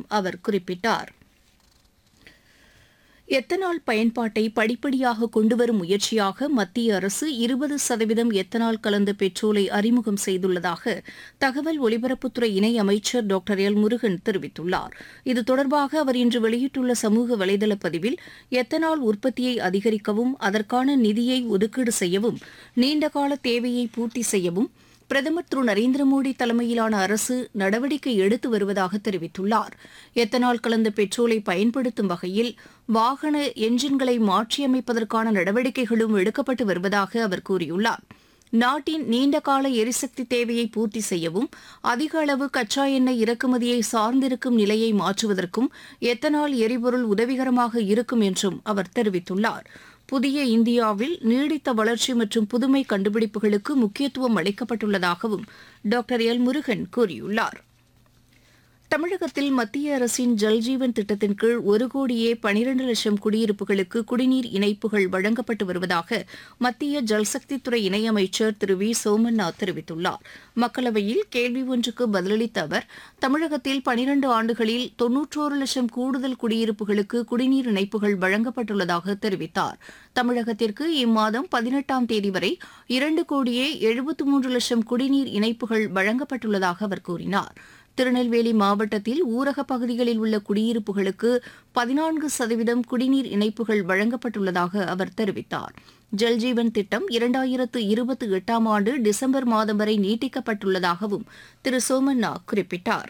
அவர் குறிப்பிட்டார் எத்தனால் பயன்பாட்டை படிப்படியாக கொண்டுவரும் முயற்சியாக மத்திய அரசு இருபது சதவீதம் எத்தனால் கலந்த பெட்ரோலை அறிமுகம் செய்துள்ளதாக தகவல் ஒலிபரப்புத்துறை இணை அமைச்சர் டாக்டர் எல் முருகன் தெரிவித்துள்ளார் இது தொடர்பாக அவர் இன்று வெளியிட்டுள்ள சமூக வலைதள பதிவில் எத்தனால் உற்பத்தியை அதிகரிக்கவும் அதற்கான நிதியை ஒதுக்கீடு செய்யவும் நீண்டகால தேவையை பூர்த்தி செய்யவும் பிரதமர் திரு நரேந்திர மோடி தலைமையிலான அரசு நடவடிக்கை எடுத்து வருவதாக தெரிவித்துள்ளார் எத்தனால் கலந்த பெட்ரோலை பயன்படுத்தும் வகையில் வாகன என்ஜின்களை மாற்றியமைப்பதற்கான நடவடிக்கைகளும் எடுக்கப்பட்டு வருவதாக அவர் கூறியுள்ளார் நாட்டின் நீண்டகால எரிசக்தி தேவையை பூர்த்தி செய்யவும் அதிக அளவு கச்சா எண்ணெய் இறக்குமதியை சார்ந்திருக்கும் நிலையை மாற்றுவதற்கும் எத்தனால் எரிபொருள் உதவிகரமாக இருக்கும் என்றும் அவர் தெரிவித்துள்ளார் புதிய இந்தியாவில் நீடித்த வளர்ச்சி மற்றும் புதுமை கண்டுபிடிப்புகளுக்கு முக்கியத்துவம் அளிக்கப்பட்டுள்ளதாகவும் டாக்டர் எல் முருகன் கூறியுள்ளார் தமிழகத்தில் மத்திய அரசின் ஜல்ஜீவன் திட்டத்தின் கீழ் ஒரு கோடியே பனிரண்டு லட்சம் குடியிருப்புகளுக்கு குடிநீர் இணைப்புகள் வழங்கப்பட்டு வருவதாக மத்திய ஜல்சக்தித்துறை இணையமைச்சர் திரு வி சோமநாத் தெரிவித்துள்ளார் மக்களவையில் கேள்வி ஒன்றுக்கு பதிலளித்த அவர் தமிழகத்தில் பனிரண்டு ஆண்டுகளில் தொன்னூற்றோரு லட்சம் கூடுதல் குடியிருப்புகளுக்கு குடிநீர் இணைப்புகள் வழங்கப்பட்டுள்ளதாக தெரிவித்தார் தமிழகத்திற்கு இம்மாதம் பதினெட்டாம் தேதி வரை இரண்டு கோடியே எழுபத்து மூன்று லட்சம் குடிநீர் இணைப்புகள் வழங்கப்பட்டுள்ளதாக அவர் கூறினார் திருநெல்வேலி மாவட்டத்தில் ஊரகப் பகுதிகளில் உள்ள குடியிருப்புகளுக்கு பதினான்கு சதவீதம் குடிநீர் இணைப்புகள் வழங்கப்பட்டுள்ளதாக அவர் தெரிவித்தார் ஜல்ஜீவன் திட்டம் இரண்டாயிரத்து இருபத்தி எட்டாம் ஆண்டு டிசம்பர் மாதம் வரை நீட்டிக்கப்பட்டுள்ளதாகவும் திரு சோமண்ணா குறிப்பிட்டார்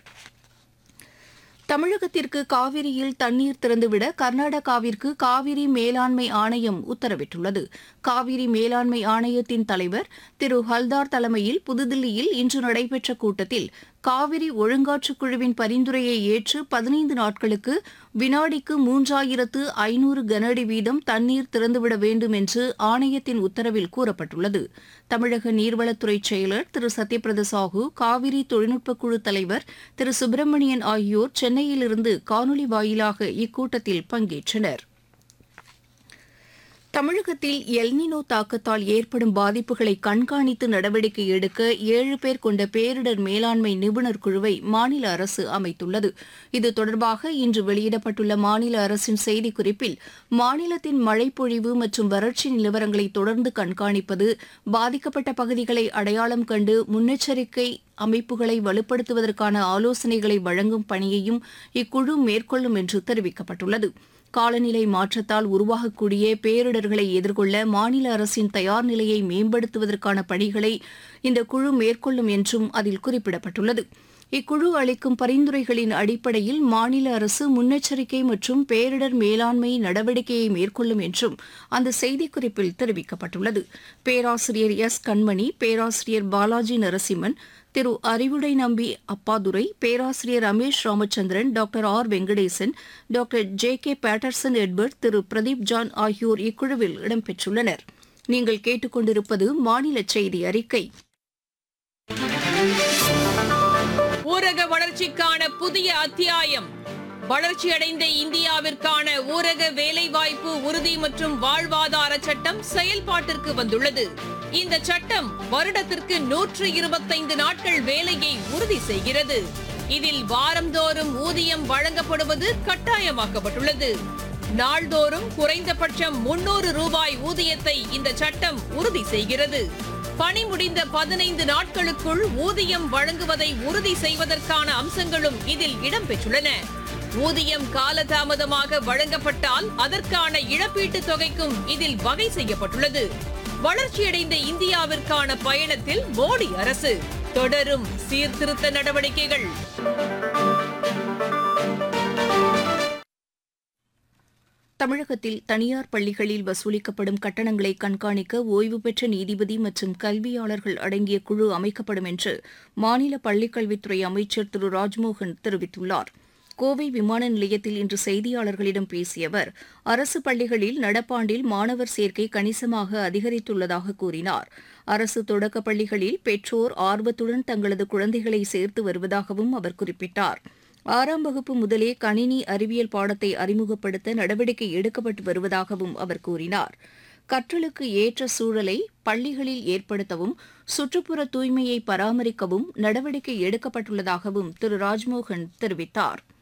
தமிழகத்திற்கு காவிரியில் தண்ணீர் திறந்துவிட கர்நாடகாவிற்கு காவிரி மேலாண்மை ஆணையம் உத்தரவிட்டுள்ளது காவிரி மேலாண்மை ஆணையத்தின் தலைவர் திரு ஹல்தார் தலைமையில் புதுதில்லியில் இன்று நடைபெற்ற கூட்டத்தில் காவிரி ஒழுங்காற்றுக் குழுவின் பரிந்துரையை ஏற்று பதினைந்து நாட்களுக்கு வினாடிக்கு மூன்றாயிரத்து ஐநூறு கனஅடி வீதம் தண்ணீர் திறந்துவிட வேண்டும் என்று ஆணையத்தின் உத்தரவில் கூறப்பட்டுள்ளது தமிழக நீர்வளத்துறை செயலர் திரு சத்யபிரத சாஹூ காவிரி தொழில்நுட்பக் குழு தலைவர் திரு சுப்பிரமணியன் ஆகியோர் சென்னையிலிருந்து காணொலி வாயிலாக இக்கூட்டத்தில் பங்கேற்றனர் தமிழகத்தில் எல்னினோ தாக்கத்தால் ஏற்படும் பாதிப்புகளை கண்காணித்து நடவடிக்கை எடுக்க ஏழு பேர் கொண்ட பேரிடர் மேலாண்மை நிபுணர் குழுவை மாநில அரசு அமைத்துள்ளது இது தொடர்பாக இன்று வெளியிடப்பட்டுள்ள மாநில அரசின் செய்திக்குறிப்பில் மாநிலத்தின் மழைப்பொழிவு மற்றும் வறட்சி நிலவரங்களை தொடர்ந்து கண்காணிப்பது பாதிக்கப்பட்ட பகுதிகளை அடையாளம் கண்டு முன்னெச்சரிக்கை அமைப்புகளை வலுப்படுத்துவதற்கான ஆலோசனைகளை வழங்கும் பணியையும் இக்குழு மேற்கொள்ளும் என்று தெரிவிக்கப்பட்டுள்ளது காலநிலை மாற்றத்தால் உருவாகக்கூடிய பேரிடர்களை எதிர்கொள்ள மாநில அரசின் தயார் நிலையை மேம்படுத்துவதற்கான பணிகளை இந்த குழு மேற்கொள்ளும் என்றும் அதில் குறிப்பிடப்பட்டுள்ளது இக்குழு அளிக்கும் பரிந்துரைகளின் அடிப்படையில் மாநில அரசு முன்னெச்சரிக்கை மற்றும் பேரிடர் மேலாண்மை நடவடிக்கையை மேற்கொள்ளும் என்றும் அந்த செய்திக்குறிப்பில் தெரிவிக்கப்பட்டுள்ளது பேராசிரியர் எஸ் கண்மணி பேராசிரியர் பாலாஜி நரசிம்மன் திரு அறிவுடை நம்பி அப்பாதுரை பேராசிரியர் Ramesh Ramachandran doctor R Venkatesan doctor J K Patterson Edward Thiru Pradeep John ஆகியோர் இக்குழுவில் இடம்பெற்றுள்ளனர் நீங்கள் கேட்டுக்கொண்டிருப்பது மாநில செய்தி அறிக்கை ஊரக வளர்ச்சிக்கான புதிய அத்தியாயம் வளர்ச்சியடைந்த இந்தியாவிற்கான ஊரக வேலைவாய்ப்பு உறுதி மற்றும் வாழ்வாதார சட்டம் செயல்பாட்டிற்கு வந்துள்ளது இந்த சட்டம் வருடத்திற்கு நூற்று இருபத்தைந்து நாட்கள் வேலையை உறுதி செய்கிறது இதில் வாரந்தோறும் ஊதியம் வழங்கப்படுவது கட்டாயமாக்கப்பட்டுள்ளது நாள்தோறும் குறைந்தபட்சம் முன்னூறு ரூபாய் ஊதியத்தை இந்த சட்டம் உறுதி செய்கிறது பணி முடிந்த பதினைந்து நாட்களுக்குள் ஊதியம் வழங்குவதை உறுதி செய்வதற்கான அம்சங்களும் இதில் இடம்பெற்றுள்ளன ஊதியம் காலதாமதமாக வழங்கப்பட்டால் அதற்கான இழப்பீட்டுத் தொகைக்கும் இதில் வகை செய்யப்பட்டுள்ளது வளர்ச்சியடைந்த இந்தியாவிற்கான பயணத்தில் மோடி அரசு தொடரும் சீர்திருத்த நடவடிக்கைகள் தமிழகத்தில் தனியார் பள்ளிகளில் வசூலிக்கப்படும் கட்டணங்களை கண்காணிக்க ஓய்வு பெற்ற நீதிபதி மற்றும் கல்வியாளர்கள் அடங்கிய குழு அமைக்கப்படும் என்று மாநில பள்ளிக்கல்வித்துறை அமைச்சர் திரு ராஜ்மோகன் தெரிவித்துள்ளார் கோவை விமான நிலையத்தில் இன்று செய்தியாளர்களிடம் பேசிய அவர் அரசு பள்ளிகளில் நடப்பாண்டில் மாணவர் சேர்க்கை கணிசமாக அதிகரித்துள்ளதாக கூறினார் அரசு தொடக்கப் பள்ளிகளில் பெற்றோர் ஆர்வத்துடன் தங்களது குழந்தைகளை சேர்த்து வருவதாகவும் அவர் குறிப்பிட்டார் ஆறாம் வகுப்பு முதலே கணினி அறிவியல் பாடத்தை அறிமுகப்படுத்த நடவடிக்கை எடுக்கப்பட்டு வருவதாகவும் அவர் கூறினார் கற்றலுக்கு ஏற்ற சூழலை பள்ளிகளில் ஏற்படுத்தவும் சுற்றுப்புற தூய்மையை பராமரிக்கவும் நடவடிக்கை எடுக்கப்பட்டுள்ளதாகவும் திரு ராஜ்மோகன் தெரிவித்தார்